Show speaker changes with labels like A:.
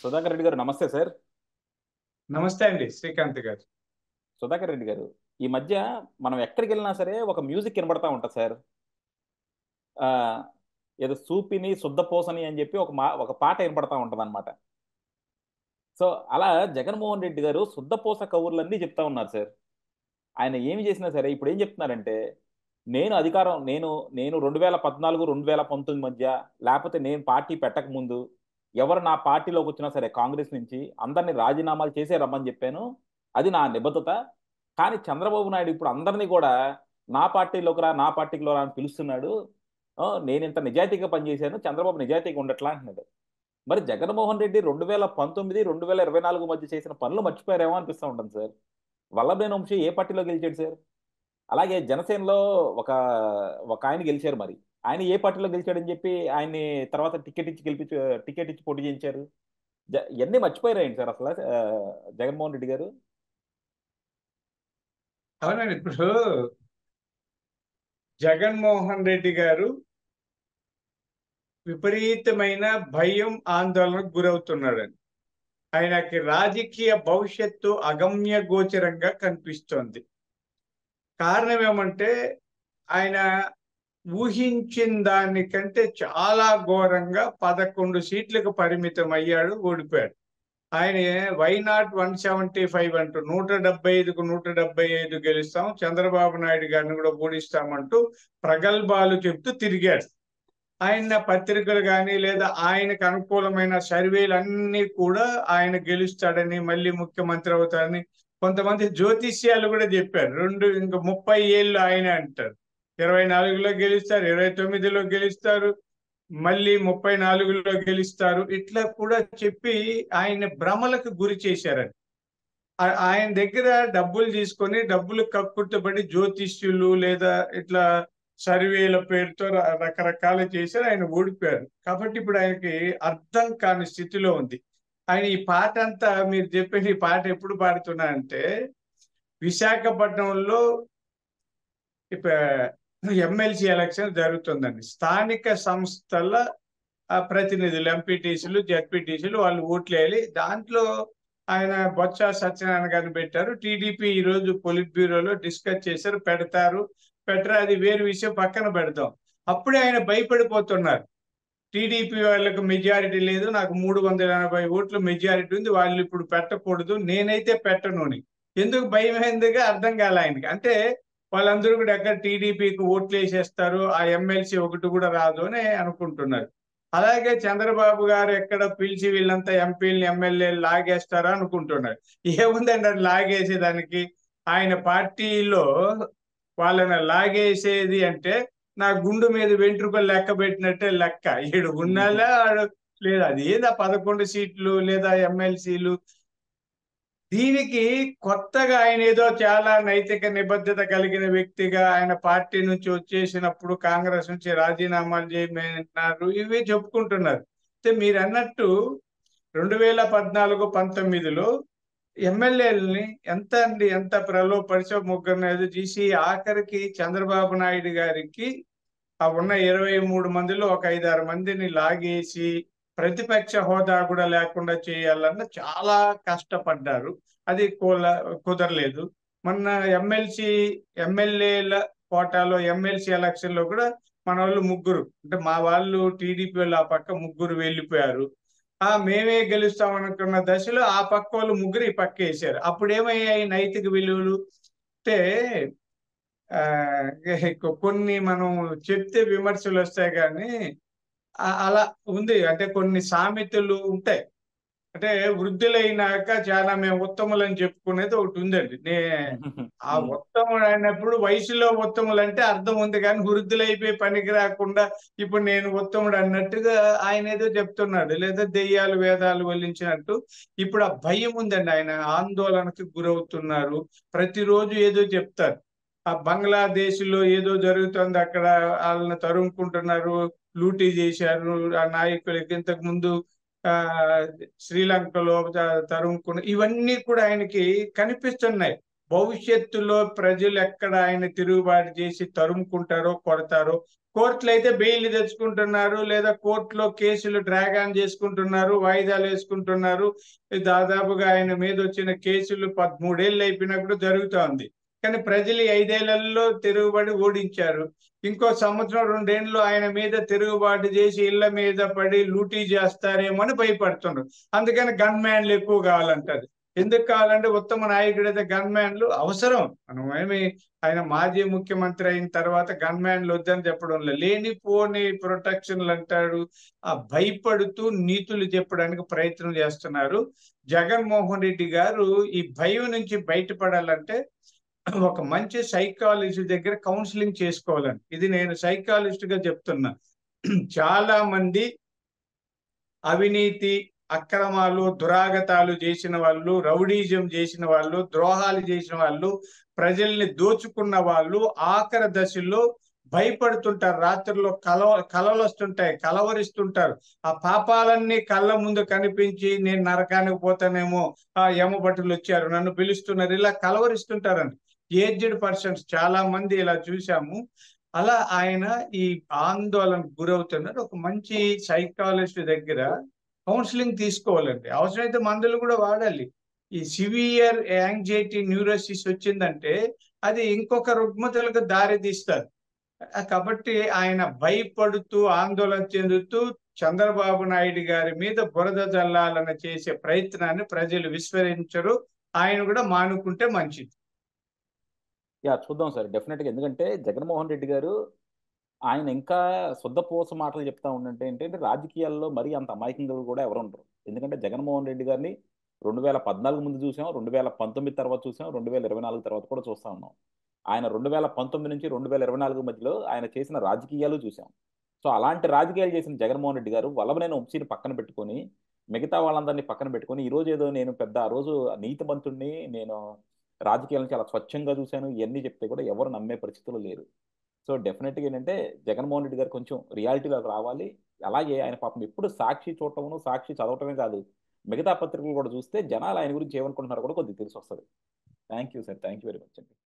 A: సుధాకర్ రెడ్డి గారు నమస్తే సార్
B: నమస్తే అండి శ్రీకాంత్ గారు
A: సుధాకర్ రెడ్డి గారు ఈ మధ్య మనం ఎక్కడికి వెళ్ళినా సరే ఒక మ్యూజిక్ వినబడతా ఉంటుంది సార్ ఆ, ఏదో సూపిని శుద్ధపోసని అని చెప్పి ఒక మా ఒక పాట వినపడతా ఉంటుంది అనమాట సో అలా జగన్మోహన్ రెడ్డి గారు శుద్ధపోస కవుర్లన్నీ చెప్తా ఉన్నారు సార్ ఆయన ఏమి చేసినా సరే ఇప్పుడు ఏం చెప్తున్నారంటే నేను అధికారం నేను నేను రెండు వేల పద్నాలుగు రెండు వేల పంతొమ్మిది మధ్య లేకపోతే నేను పార్టీ పెట్టక ముందు ఎవరు నా పార్టీలోకి వచ్చినా సరే కాంగ్రెస్ నుంచి అందరినీ రాజీనామాలు చేసే రమ్మని చెప్పాను అది నా నిబద్ధత కానీ చంద్రబాబు నాయుడు ఇప్పుడు అందరినీ కూడా నా పార్టీలోకి రా నా పార్టీకి రా అని పిలుస్తున్నాడు ఆ, నేను ఇంత నిజాయితీగా పనిచేశాను చంద్రబాబు నిజాయితీగా ఉండట్లా అంటున్నాడు మరి జగన్మోహన్ రెడ్డి రెండు వేల పంతొమ్మిది రెండు వేల ఇరవై నాలుగు మధ్య చేసిన పనులు మర్చిపోయారేమో అనిపిస్తూ ఉంటుంది సార్ వల్లభనేని వంశీ ఏ పార్టీలో గెలిచాడు సార్ అలాగే జనసేనలో ఒక ఒక ఆయన గెలిచారు మరి ఆయన ఏ పార్టీలో గెలిచాడని చెప్పి ఆయన్ని తర్వాత టికెట్ ఇచ్చి గెలిపించి టికెట్ ఇచ్చి పోటీ చేయించారు జ- ఇవన్నీ మర్చిపోయారేంటి సార్ అసలు ఆ, జగన్మోహన్ రెడ్డి గారు
B: అవునండి ఇప్పుడు జగన్మోహన్ రెడ్డి గారు విపరీతమైన భయం ఆందోళనకు గురవుతున్నాడండి ఆయనకి రాజకీయ భవిష్యత్తు అగమ్య గోచరంగా కనిపిస్తోంది కారణం ఏమంటే ఆయన ఊహించిన దానికంటే చాలా ఘోరంగా పదకొండు సీట్లకు పరిమితం అయ్యాడు ఓడిపోయాడు ఆయన why not one seventy five అంటూ నూట డెబ్బై ఐదుకు నూట డెబ్బై ఐదు గెలుస్తాం చంద్రబాబు నాయుడు గారిని కూడా ఓడిస్తామంటూ ప్రగల్భాలు చెప్తూ తిరిగాడు ఆయన పత్రికలు కానీ లేదా ఆయనకు అనుకూలమైన సర్వేలు అన్ని కూడా ఆయన గెలుస్తాడని మళ్ళీ ముఖ్యమంత్రి అవుతాడని కొంతమంది జ్యోతిష్యాలు కూడా చెప్పారు రెండు ఇంకా ముప్పై ఏళ్ళు ఆయన అంటారు ఇరవై నాలుగులో గెలుస్తారు ఇరవై తొమ్మిదిలో గెలుస్తారు మళ్ళీ ముప్పై నాలుగులో గెలుస్తారు ఇట్లా కూడా చెప్పి ఆయన భ్రమలకు గురి చేశారని ఆ- ఆయన దగ్గర డబ్బులు తీసుకొని డబ్బులు కక్కుర్తబడి జ్యోతిష్యులు లేదా ఇట్లా సర్వేల పేరుతో ర- రకరకాల చేశారు ఆయన ఓడిపోయారు కాబట్టి ఇప్పుడు ఆయనకి అర్థం కాని స్థితిలో ఉంది ఆయన ఈ పాట అంతా మీరు చెప్పిన ఈ పాట ఎప్పుడు పాడుతున్నా అంటే విశాఖపట్నంలో ఎమ్మెల్సీ ఎలక్షన్ జరుగుతుందండి స్థానిక సంస్థల ఆ, ప్రతినిధులు ఎంపీటీసీలు జడ్పీటీసీలు వాళ్ళు ఓట్లు వేయాలి దాంట్లో ఆయన బొత్స సత్యనారాయణ గారిని పెట్టారు టీడీపీ ఈ రోజు పొలిట్ బ్యూరోలో డిస్కస్ చేశారు పెడతారు పెట్టరు అది వేరు విషయం పక్కన పెడతాం అప్పుడే ఆయన భయపడిపోతున్నారు టీడీపీ వాళ్ళకు మెజారిటీ లేదు నాకు మూడు వందల ఎనభై ఓట్లు మెజారిటీ ఉంది వాళ్ళు ఇప్పుడు పెట్టకూడదు నేనైతే పెట్టను అని ఎందుకు భయం ఎందుకు అర్థం కాలే ఆయనకి అంటే వాళ్ళందరూ కూడా ఎక్కడ టీడీపీకి ఓట్లు వేసేస్తారు ఆ ఎమ్మెల్సీ ఒకటి కూడా రాదు అని అనుకుంటున్నారు అలాగే చంద్రబాబు గారు ఎక్కడ పిలిచి వీళ్ళంతా ఎంపీలు ఎమ్మెల్యేలు లాగేస్తారా అనుకుంటున్నారు ఏముందండి అది లాగేసేదానికి ఆయన పార్టీలో వాళ్ళని లాగేసేది అంటే నా గుండు మీద వెంట్రుకలు లెక్క పెట్టినట్టే లెక్క ఈడు ఉన్నాలా ఆడు- లేదా అది ఏదా పదకొండు సీట్లు లేదా ఎమ్మెల్సీలు దీనికి కొత్తగా ఆయన ఏదో చాలా నైతిక నిబద్ధత కలిగిన వ్యక్తిగా ఆయన పార్టీ నుంచి వచ్చేసినప్పుడు కాంగ్రెస్ నుంచి రాజీనామాలు చేయమన్నారు ఇవి చెప్పుకుంటున్నారు అయితే మీరు అన్నట్టు రెండు వేల పద్నాలుగు పంతొమ్మిదిలో ఎమ్మెల్యేలని ఎంత అండి ఎంత ప్రలోభపరిచో ముగ్గురు ఏదో చేసి ఆఖరికి చంద్రబాబు నాయుడు గారికి ఆ ఉన్న ఇరవై మూడు మందిలో ఒక ఐదారు మందిని లాగేసి ప్రతిపక్ష హోదా కూడా లేకుండా చేయాలన్న చాలా కష్టపడ్డారు అది కూల కుదరలేదు మొన్న ఎమ్మెల్సీ ఎమ్మెల్యేల కోటాలో ఎమ్మెల్సీ ఎలక్షన్ లో కూడా మన వాళ్ళు ముగ్గురు అంటే మా వాళ్ళు టీడీపీ వాళ్ళు ఆ పక్క ముగ్గురు వెళ్ళిపోయారు ఆ మేమే గెలుస్తాం అనుకున్న దశలో ఆ పక్క వాళ్ళు ముగ్గురు ఈ పక్క వేసారు అప్పుడు ఏమయ్యాయి నైతిక విలువలు అంటే ఆ కొన్ని మనం చెప్తే విమర్శలు వస్తాయి కానీ ఆ- అలా ఉంది అంటే కొన్ని సామెతలు ఉంటాయి అంటే వృద్ధులైనాక చాలా మేము ఉత్తములని చెప్పుకునేది ఒకటి ఉందండి నే ఆ ఉత్తముడు అయినప్పుడు వయసులో ఉత్తములు అంటే అర్థం ఉంది కానీ వృద్ధులైపోయి పనికి రాకుండా ఇప్పుడు నేను ఉత్తముడు అన్నట్టుగా ఆయన ఏదో చెప్తున్నాడు లేదా దెయ్యాలు వేదాలు వల్లించినట్టు ఇప్పుడు ఆ భయం ఉందండి ఆయన ఆందోళనకు గురవుతున్నారు ప్రతిరోజు ఏదో చెప్తారు ఆ బంగ్లాదేశ్ లో ఏదో జరుగుతుంది అక్కడ వాళ్ళని తరుముకుంటున్నారు లూటీ చేశారు ఆ నాయకులకి ఇంతకు ముందు ఆ శ్రీలంకలో త- తరుముకున్న ఇవన్నీ కూడా ఆయనకి కనిపిస్తున్నాయి భవిష్యత్తులో ప్రజలు ఎక్కడ ఆయన తిరుగుబాటు చేసి తరుముకుంటారో కొడతారో కోర్టులు అయితే బెయిల్ తెచ్చుకుంటున్నారు లేదా కోర్టులో కేసులు డ్రాగ్ ఆన్ చేసుకుంటున్నారు వాయిదాలు వేసుకుంటున్నారు దాదాపుగా ఆయన మీద వచ్చిన కేసులు పదమూడేళ్ళు అయిపోయినప్పుడు జరుగుతూ ఉంది కానీ ప్రజలు ఈ ఐదేళ్లలో తిరుగుబడి ఓడించారు ఇంకో సంవత్సరం రెండేళ్ళు ఆయన మీద తిరుగుబాటు చేసి ఇళ్ల మీద పడి లూటీ చేస్తారేమో అని భయపడుతున్నారు అందుకని గన్ మ్యాన్లు ఎక్కువ కావాలంటారు ఎందుకు కావాలంటే ఉత్తమ నాయకుడు అయితే గన్ మ్యాన్లు అవసరం మనం ఏమి ఆయన మాజీ ముఖ్యమంత్రి అయిన తర్వాత గన్ మ్యాన్లు వద్దని చెప్పడం లేదు లేనిపోని ప్రొటెక్షన్లు అంటాడు ఆ భయపడుతూ నీతులు చెప్పడానికి ప్రయత్నం చేస్తున్నారు జగన్మోహన్ రెడ్డి గారు ఈ భయం నుంచి బయటపడాలంటే ఒక మంచి సైకాలజీ దగ్గర కౌన్సిలింగ్ చేసుకోవాలని ఇది నేను సైకాలజిస్ట్ గా చెప్తున్నా చాలా మంది అవినీతి అక్రమాలు దురాగతాలు చేసిన వాళ్ళు రౌడీజం చేసిన వాళ్ళు ద్రోహాలు చేసిన వాళ్ళు ప్రజల్ని దోచుకున్న వాళ్ళు ఆఖరి దశలో భయపడుతుంటారు రాత్రిలో కలవ కలవలు వస్తుంటాయి కలవరిస్తుంటారు ఆ పాపాలన్నీ కళ్ళ ముందు కనిపించి నేను నరకానికి పోతానేమో ఆ యమభటులు వచ్చారు నన్ను పిలుస్తున్నారు ఇలా కలవరిస్తుంటారండి ఏజ్డ్ పర్సన్స్ చాలా మంది ఇలా చూసాము అలా ఆయన ఈ ఆందోళనకు గురవుతున్నారు ఒక మంచి సైకాలజిస్ట్ దగ్గర కౌన్సిలింగ్ తీసుకోవాలండి అవసరమైతే మందులు కూడా వాడాలి ఈ సివియర్ యాంగ్జైటీ న్యూరోసిస్ వచ్చిందంటే అది ఇంకొక రుగ్మతలకు దారి తీస్తారు కాబట్టి ఆయన భయపడుతూ ఆందోళన చెందుతూ చంద్రబాబు నాయుడు గారి మీద బురద జల్లాలని చేసే ప్రయత్నాన్ని ప్రజలు విస్మరించరు ఆయన కూడా మానుకుంటే మంచిది
A: యా చూద్దాం సార్ డెఫినెట్గా ఎందుకంటే జగన్మోహన్ రెడ్డి గారు ఆయన ఇంకా శుద్ధపోస మాటలు చెప్తా ఉండంటే ఏంటంటే రాజకీయాల్లో మరీ అంత అమాయకంగా కూడా ఎవరు ఉండరు ఎందుకంటే జగన్మోహన్ రెడ్డి గారిని రెండు వేల పద్నాలుగు ముందు చూసాం రెండు వేల పంతొమ్మిది తర్వాత చూసాం రెండు వేల ఇరవై నాలుగు తర్వాత కూడా చూస్తా ఉన్నాం ఆయన రెండు వేల పంతొమ్మిది నుంచి రెండు వేల ఇరవై నాలుగు మధ్యలో ఆయన చేసిన రాజకీయాలు చూసాం సో అలాంటి రాజకీయాలు చేసిన జగన్మోహన్ రెడ్డి గారు వల్లభనేని వంశీని పక్కన పెట్టుకొని మిగతా వాళ్ళందరినీ పక్కన పెట్టుకొని ఈ రోజు ఏదో నేను పెద్ద ఆ రోజు నీతిమంతుడిని నేను రాజకీయాలను చాలా స్వచ్ఛంగా చూశాను ఇవన్నీ చెప్తే కూడా ఎవరు నమ్మే పరిస్థితులు లేరు సో డెఫినెట్గా ఏంటంటే జగన్మోహన్ రెడ్డి గారు కొంచెం రియాలిటీలో రావాలి అలాగే ఆయన పాపం ఎప్పుడు సాక్షి చూడటమును సాక్షి చదవటమే కాదు మిగతా పత్రికలు కూడా చూస్తే జనాలు ఆయన గురించి ఏమనుకుంటున్నారో కూడా కొద్దిగా తెలిసి వస్తుంది thank you sir thank you very much అండి